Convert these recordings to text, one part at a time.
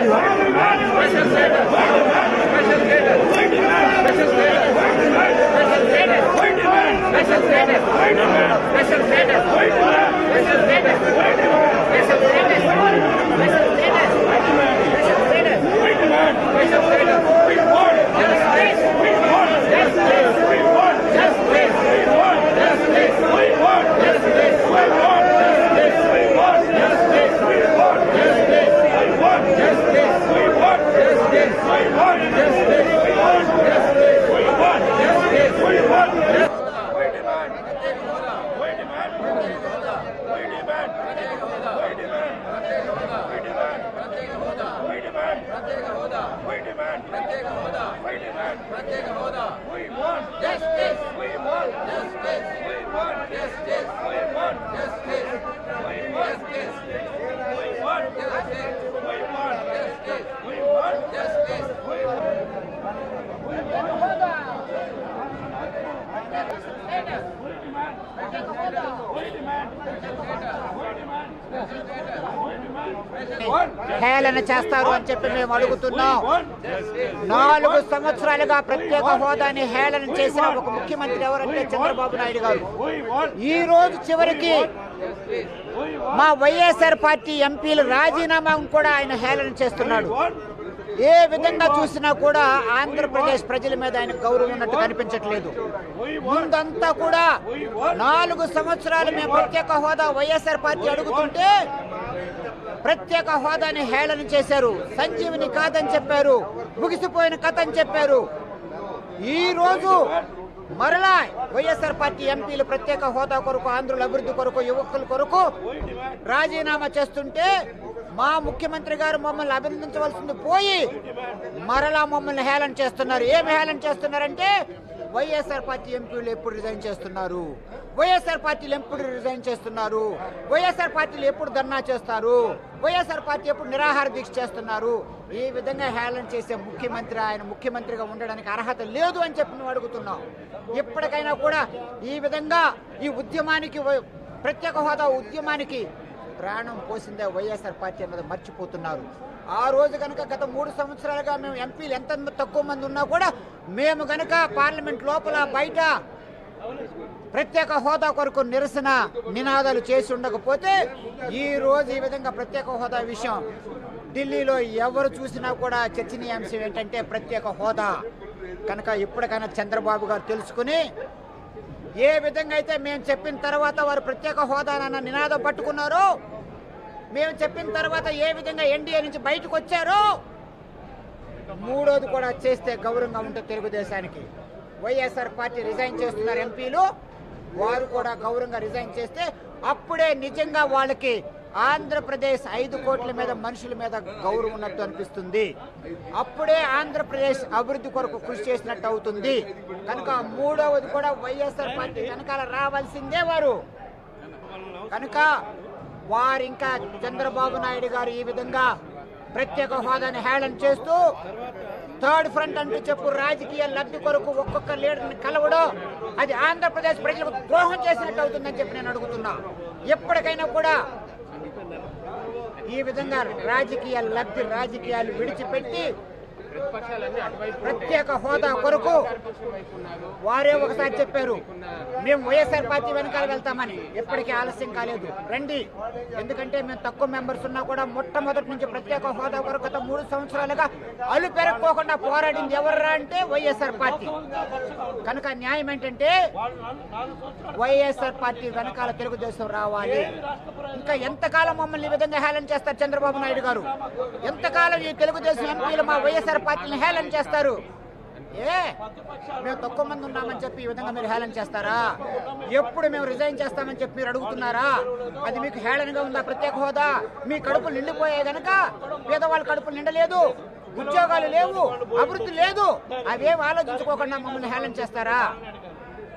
హేళన చేస్తారు అని చెప్పి మేము అడుగుతున్నాం నాలుగు సంవత్సరాలుగా ప్రత్యేక హోదాని హేళన చేసిన ఒక ముఖ్యమంత్రి ఎవరంటే చంద్రబాబు నాయుడు గారు ఈ రోజు చివరికి మా వైఎస్ఆర్ పార్టీ ఎంపీలు రాజీనామాను కూడా ఆయన హేళన చేస్తున్నాడు ఏ విధంగా చూసినా కూడా ఆంధ్రప్రదేశ్ ప్రజల మీద ఆయన గౌరవం ఉన్నట్టు కనిపించట్లేదు ముందంతా కూడా నాలుగు సంవత్సరాలు మేము ప్రత్యేక హోదా వైఎస్ఆర్ పార్టీ అడుగుతుంటే ప్రత్యేక హోదాని హేళన చేశారు సంజీవిని కాదని చెప్పారు ముగిసిపోయిన కథ అని చెప్పారు ఈ రోజు మరలా వైఎస్ఆర్ పార్టీ ఎంపీలు ప్రత్యేక హోదా కొరకు ఆంధ్రుల అభివృద్ధి కొరకు యువకుల కొరకు రాజీనామా చేస్తుంటే మా ముఖ్యమంత్రి గారు మమ్మల్ని అభినందించవలసింది పోయి మరలా మమ్మల్ని హేళన చేస్తున్నారు ఏమి హేళన చేస్తున్నారంటే వైఎస్ఆర్ పార్టీ ఎంపీలు ఎప్పుడు రిజైన్ చేస్తున్నారు వైఎస్ఆర్ పార్టీలు ఎప్పుడు రిజైన్ చేస్తున్నారు వైఎస్ఆర్ పార్టీలు ఎప్పుడు ధర్నా చేస్తారు వైఎస్ఆర్ పార్టీ ఎప్పుడు నిరాహార దీక్ష చేస్తున్నారు ఈ విధంగా హేళన చేసే ముఖ్యమంత్రి ఆయన ముఖ్యమంత్రిగా ఉండడానికి అర్హత లేదు అని చెప్పి మేము అడుగుతున్నాం ఎప్పటికైనా కూడా ఈ విధంగా ఈ ఉద్యమానికి వై- ప్రత్యేక హోదా ఉద్యమానికి ప్రాణం పోసిందే వైఎస్ఆర్ పార్టీ అన్నది మర్చిపోతున్నారు ఆ రోజు కనుక గత మూడు సంవత్సరాలుగా మేము ఎంపీలు ఎంత తక్కువ మంది ఉన్నా కూడా మేము గనక పార్లమెంట్ లోపల బయట ప్రత్యేక హోదా కొరకు నిరసన నినాదాలు చేసి ఉండకపోతే ఈ రోజు ఈ విధంగా ప్రత్యేక హోదా విషయం ఢిల్లీలో ఎవరు చూసినా కూడా చర్చనీయాంశం ఏంటంటే ప్రత్యేక హోదా కనుక ఇప్పటికైనా చంద్రబాబు గారు తెలుసుకుని ఏ విధంగా అయితే మేము చెప్పిన తర్వాత వారు ప్రత్యేక హోదానన్న నినాదం పట్టుకున్నారో మేము చెప్పిన తర్వాత ఏ విధంగా ఎన్డీఏ నుంచి బయటకు వచ్చారో మూడోది కూడా చేస్తే గౌరవంగా ఉంటుంది తెలుగుదేశానికి వైఎస్ఆర్ పార్టీ రిజైన్ చేస్తున్నారు ఎంపీలు వారు కూడా గౌరవంగా రిజైన్ చేస్తే అప్పుడే నిజంగా వాళ్ళకి ఆంధ్రప్రదేశ్ ఐదు కోట్ల మీద మనుషుల మీద గౌరవం ఉన్నట్టు అనిపిస్తుంది అప్పుడే ఆంధ్రప్రదేశ్ అభివృద్ధి కొరకు కృషి చేసినట్టు అవుతుంది కనుక మూడవది కూడా వైఎస్ఆర్ పార్టీ వెనకాల రావాల్సిందే వారు కనుక వారు ఇంకా చంద్రబాబు నాయుడు గారు ఈ విధంగా ప్రత్యేక హోదాని హేళన చేస్తూ థర్డ్ ఫ్రంట్ అంటూ చెప్పు రాజకీయ లబ్ధి కొరకు ఒక్కొక్క లీడర్ని కలవడం అది ఆంధ్రప్రదేశ్ ప్రజలకు ద్రోహం చేసినట్టు అవుతుందని చెప్పి నేను అడుగుతున్నా ఎప్పటికైనా కూడా ఈ విధంగా రాజకీయ లబ్ధి రాజకీయాలు విడిచిపెట్టి ప్రత్యేక హోదా కొరకు వారే ఒకసారి చెప్పారు మేము వైఎస్ఆర్ పార్టీ వెనకాల వెళ్తామని ఎప్పటికీ ఆలస్యం కాలేదు రండి ఎందుకంటే మేము తక్కువ మెంబర్స్ ఉన్నా కూడా మొట్టమొదటి నుంచి ప్రత్యేక హోదా కొరకు గత మూడు సంవత్సరాలుగా అలు పెరగకోకుండా పోరాడింది ఎవర్రా అంటే వైఎస్ఆర్ పార్టీ కనుక న్యాయం ఏంటంటే వైఎస్ఆర్ పార్టీ వెనకాల తెలుగుదేశం రావాలి ఇంకా ఎంతకాలం మమ్మల్ని ఈ విధంగా హేళన చేస్తారు చంద్రబాబు నాయుడు గారు ఎంతకాలం ఈ తెలుగుదేశం ఎంపీలు మా వైఎస్ఆర్ పార్టీని హేళన చేస్తారు ఏ మేము తక్కువ మంది ఉన్నామని చెప్పి ఈ విధంగా మీరు హేళన చేస్తారా ఎప్పుడు మేము రిజైన్ చేస్తామని చెప్పి మీరు అడుగుతున్నారా అది మీకు హేళనగా ఉందా ప్రత్యేక హోదా మీ కడుపులు నిండిపోయాయి గనక పేదవాళ్ళ కడుపులు నిండలేదు ఉద్యోగాలు లేవు అభివృద్ధి లేదు అవేం ఆలోచించుకోకుండా మమ్మల్ని హేళన చేస్తారా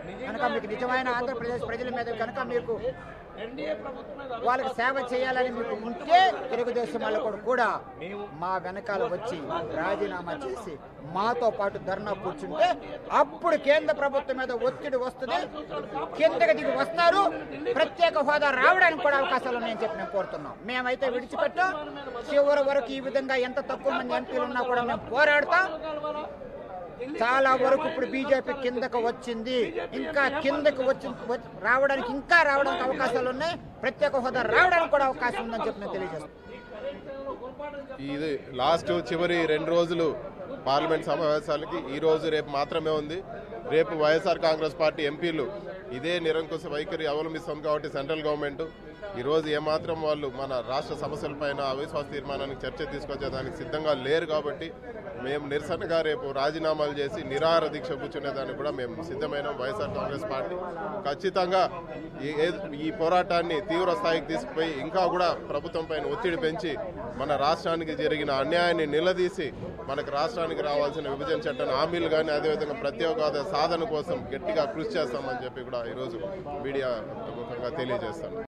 కనుక మీకు నిజమైన ఆంధ్రప్రదేశ్ ప్రజల మీద కనుక మీకు వాళ్ళకి సేవ చేయాలని మీకు ఉంటే తెలుగుదేశం వాళ్ళు కూడా కూడా మా వెనకాల వచ్చి రాజీనామా చేసి మాతో పాటు ధర్నా కూర్చుంటే అప్పుడు కేంద్ర ప్రభుత్వం మీద ఒత్తిడి వస్తుంది కిందకి దిగి వస్తారు ప్రత్యేక హోదా రావడానికి కూడా అవకాశాలు ఉన్నాయని చెప్పి మేము కోరుతున్నాం మేమైతే విడిచిపెట్టాం చివరి వరకు ఈ విధంగా ఎంత తక్కువ మంది ఎంపీలు ఉన్నా కూడా మేము పోరాడతాం చాలా వరకు ఇప్పుడు బీజేపీ కిందకు వచ్చింది ఇంకా కిందకు వచ్చి వచ్చి- రావడానికి ఇంకా రావడానికి అవకాశాలు ఉన్నాయి ప్రత్యేక హోదా రావడానికి కూడా అవకాశం ఉందని చెప్పి నేను తెలియజేస్తాను ఇది లాస్ట్ చివరి రెండు రోజులు పార్లమెంట్ సమావేశాలకి ఈ రోజు రేపు మాత్రమే ఉంది రేపు వైఎస్ఆర్ కాంగ్రెస్ పార్టీ ఎంపీలు ఇదే నిరంకుశ వైఖరి అవలంబిస్తుంది కాబట్టి సెంట్రల్ గవర్నమెంట్ ఈ రోజు ఏమాత్రం వాళ్ళు మన రాష్ట్ర సమస్యలపైన అవిశ్వాస తీర్మానానికి చర్చ తీసుకొచ్చేదానికి సిద్ధంగా లేరు కాబట్టి మేము నిరసనగా రేపు రాజీనామాలు చేసి నిరాహార దీక్ష కూర్చునేదానికి కూడా మేము సిద్ధమైన వైఎస్ఆర్ కాంగ్రెస్ పార్టీ ఖచ్చితంగా ఈ ఏ- ఈ పోరాటాన్ని తీవ్ర స్థాయికి తీసుకుపోయి ఇంకా కూడా ప్రభుత్వం పైన ఒత్తిడి పెంచి మన రాష్ట్రానికి జరిగిన అన్యాయాన్ని నిలదీసి మనకు రాష్ట్రానికి రావాల్సిన విభజన చట్టం హామీలు కానీ అదేవిధంగా ప్రత్యేక హోదా సాధన కోసం గట్టిగా కృషి చేస్తామని చెప్పి కూడా ఈరోజు మీడియా ముఖంగా తెలియజేస్తాను